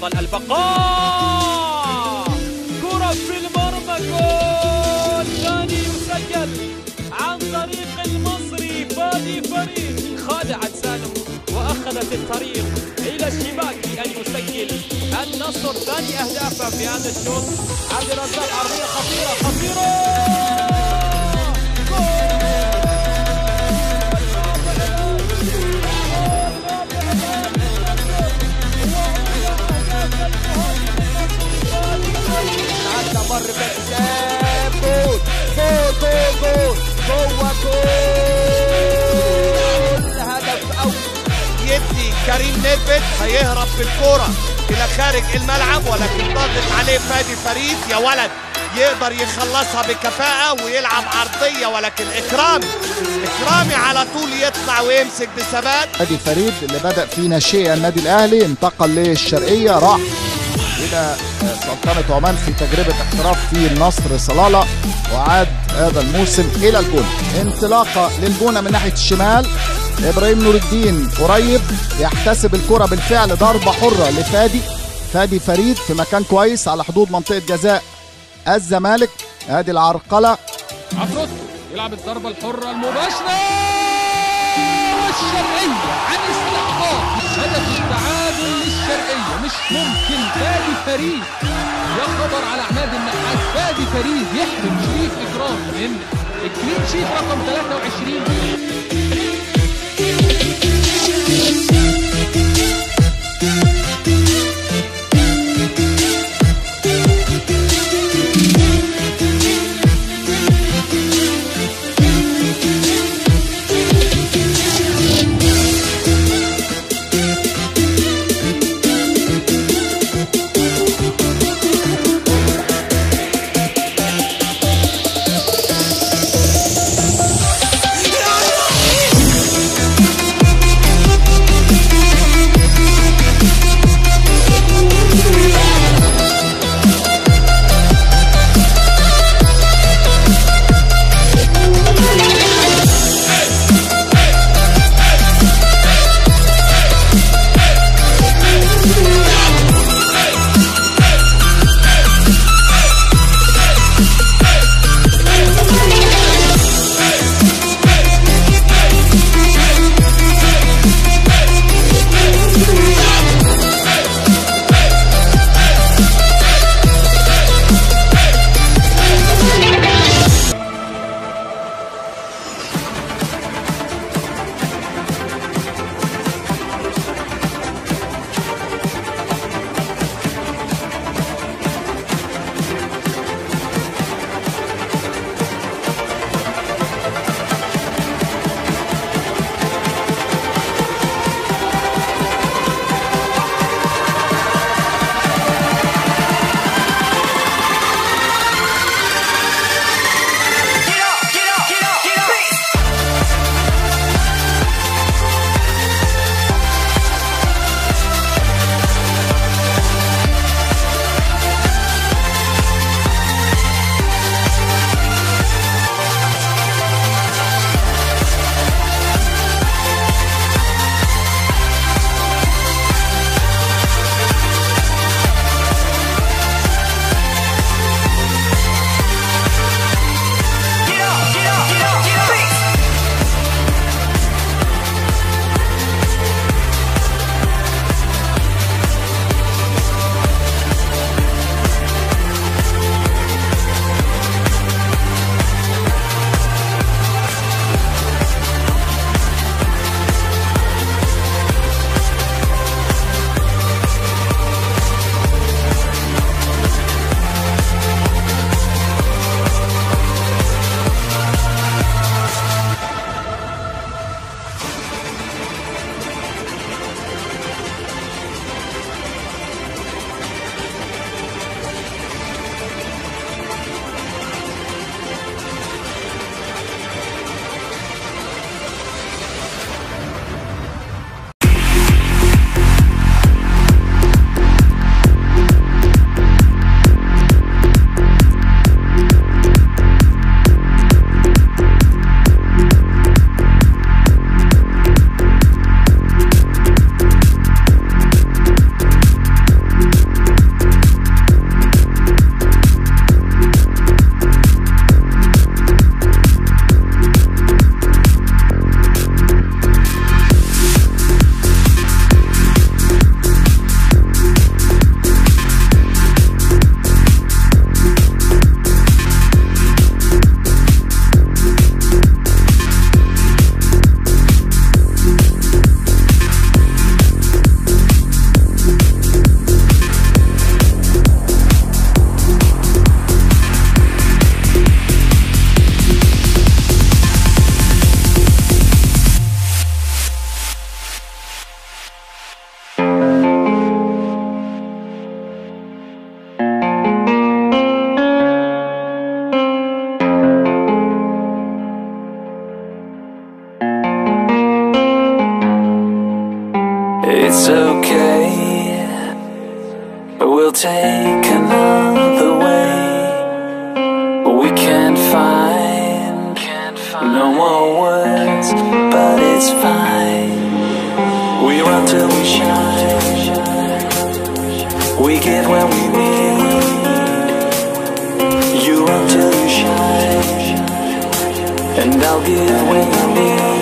أيضا البقاء كرة في المرمى جول ثاني يسجل عن طريق المصري فادي فريد خادعت سالم وأخذت الطريق إلى الشباك لأن يسجل النصر ثاني أهدافه في هذا الشوط عبد الرزاق عرضية خطيرة خطيرة عدى مر بحساب جول جول جول جول جوه جول هدف اول يدي كريم نيدفيد هيهرب بالكرة إلى خارج الملعب ولكن ضغط عليه فادي فريد يا ولد يقدر يخلصها بكفاءة ويلعب عرضية ولكن إكرامي إكرامي على طول يطلع ويمسك بثبات نادي فريد اللي بدأ في ناشئة النادي الأهلي انتقل للشرقية راح إلى سلطنة عمان في تجربة احتراف في النصر صلالة وعاد هذا الموسم إلى الجونة انطلاقة للجونة من ناحية الشمال إبراهيم نور الدين قريب يحتسب الكرة بالفعل ضربة حرة لفادي فادي فريد في مكان كويس على حدود منطقة جزاء الزمالك ادي العرقلة عفروتو يلعب الضربة الحرة المباشرة والشرقية عن استحقاق هدف التعادل للشرقية مش ممكن فادي فريد يا خبر على عماد النحاس فادي فريد يحرم شريف إكرام من الكلين شيت رقم 23 جول It's okay. We'll take another way. We can't find no more words, but it's fine. We run till we shine. We give when we need. You run till you shine, and I'll give when you need.